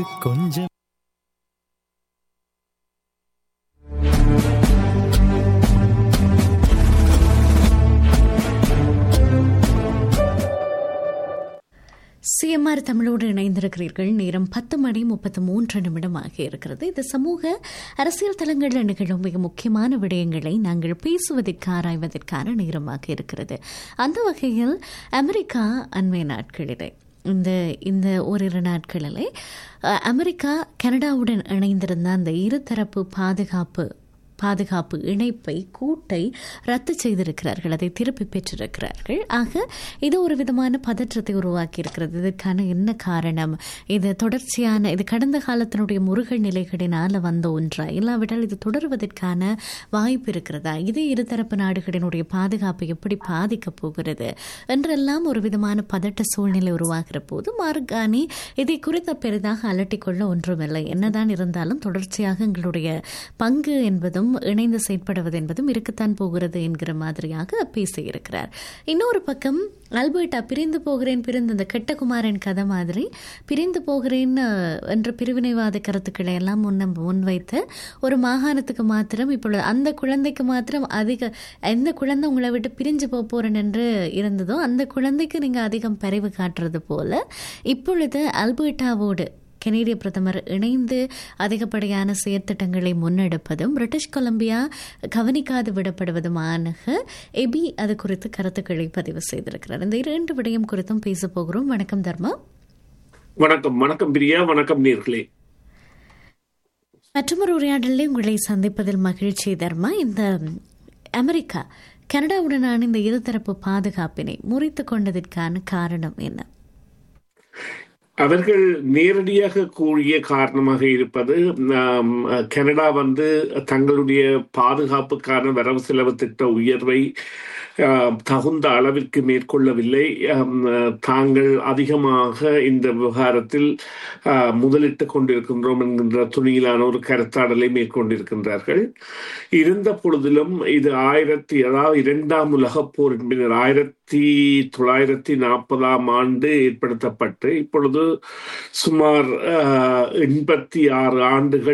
கொஞ்சம் சிஎம்ஆர் தமிழோடு இணைந்திருக்கிறீர்கள் நேரம் பத்து மணி முப்பத்து மூன்று நிமிடமாக இருக்கிறது இது சமூக அரசியல் தளங்களில் நிகழும் மிக முக்கியமான விடயங்களை நாங்கள் பேசுவதற்கு ஆராய்வதற்கான நேரமாக இருக்கிறது அந்த வகையில் அமெரிக்கா அண்மை நாட்களிலே இந்த இந்த ஓரிரு நாட்களிலே அஹ், அமெரிக்கா கனடாவுடன் இணைந்திருந்த அந்த இருதரப்பு பாதுகாப்பு பாதுகாப்பு இணைப்பை கூட்டை ரத்து செய்திருக்கிறார்கள் அதை திருப்பி பெற்றிருக்கிறார்கள் ஆக இது ஒரு விதமான பதற்றத்தை உருவாக்கி இருக்கிறது இதற்கான என்ன காரணம் இது தொடர்ச்சியான இது கடந்த காலத்தினுடைய முருகல் நிலைகளினால வந்த ஒன்றா இல்லாவிட்டால் இது தொடர்வதற்கான வாய்ப்பு இருக்கிறதா இது இருதரப்பு நாடுகளினுடைய பாதுகாப்பை எப்படி பாதிக்கப் போகிறது என்றெல்லாம் ஒரு விதமான பதட்ட சூழ்நிலை உருவாகிற போது மார்கானி இதை குறித்த பெரிதாக அலட்டிக்கொள்ள ஒன்றுமில்லை என்னதான் இருந்தாலும் தொடர்ச்சியாக எங்களுடைய பங்கு என்பதும் இணைந்து செயற்படுவது என்பதும் இருக்கத்தான் போகிறது என்கிற மாதிரியாக பேசியிருக்கிறார் இன்னொரு பக்கம் அல்பர்ட்டா பிரிந்து போகிறேன் பிரிந்து அந்த கெட்டகுமாரன் கதை மாதிரி பிரிந்து போகிறேன் அஹ், என்ற பிரிவினைவாத கருத்துக்களை எல்லாம் முன்ன முன்வைத்து ஒரு மாகாணத்துக்கு மாத்திரம் இப்பொழுது அந்த குழந்தைக்கு மாத்திரம் அதிக எந்த குழந்தை உங்களை விட்டு பிரிஞ்சு போக போறேன் என்று இருந்ததோ அந்த குழந்தைக்கு நீங்க அதிகம் பரிவு காட்டுறது போல இப்பொழுது அல்பர்ட்டாவோடு கெனேடிய பிரதமர் இணைந்து அதிகப்படியான செயற்திட்டங்களை முன்னெடுப்பதும் பிரிட்டிஷ் கொலம்பியா கவனிக்காது விடப்படுவதுமான எபி அது குறித்து கருத்துக்களை பதிவு செய்திருக்கிறார் இந்த இரண்டு விடயம் குறித்தும் பேச போகிறோம் வணக்கம் தர்மா வணக்கம் வணக்கம் பிரியா வணக்கம் நேர்களே மற்றொரு உரையாடலில் உங்களை சந்திப்பதில் மகிழ்ச்சி தர்மா இந்த அமெரிக்கா கனடாவுடனான இந்த இருதரப்பு பாதுகாப்பினை முறித்து கொண்டதற்கான காரணம் என்ன அவர்கள் நேரடியாக கூறிய காரணமாக இருப்பது ஆம், கனடா வந்து தங்களுடைய பாதுகாப்புக்கான வரவு செலவு திட்ட உயர்வை ஆம், தகுந்த அளவிற்கு மேற்கொள்ளவில்லை ஆம், தாங்கள் அதிகமாக இந்த விவகாரத்தில் ஆ, முதலிட்டுக் கொண்டிருக்கின்றோம் என்கின்ற துணியிலான ஒரு கருத்தாடலை மேற்கொண்டிருக்கின்றார்கள் இருந்த பொழுதிலும் இது ஆயிரத்தி அதாவது இரண்டாம் உலகப் போரின் பின்னர் ஆயிரத்தி தொள்ளாயிரத்தி நாற்பதாம் ஆண்டு ஏற்படுத்தப்பட்டு இப்பொழுது சுமார் எண்பத்தி ஆறு ஆண்டுகள்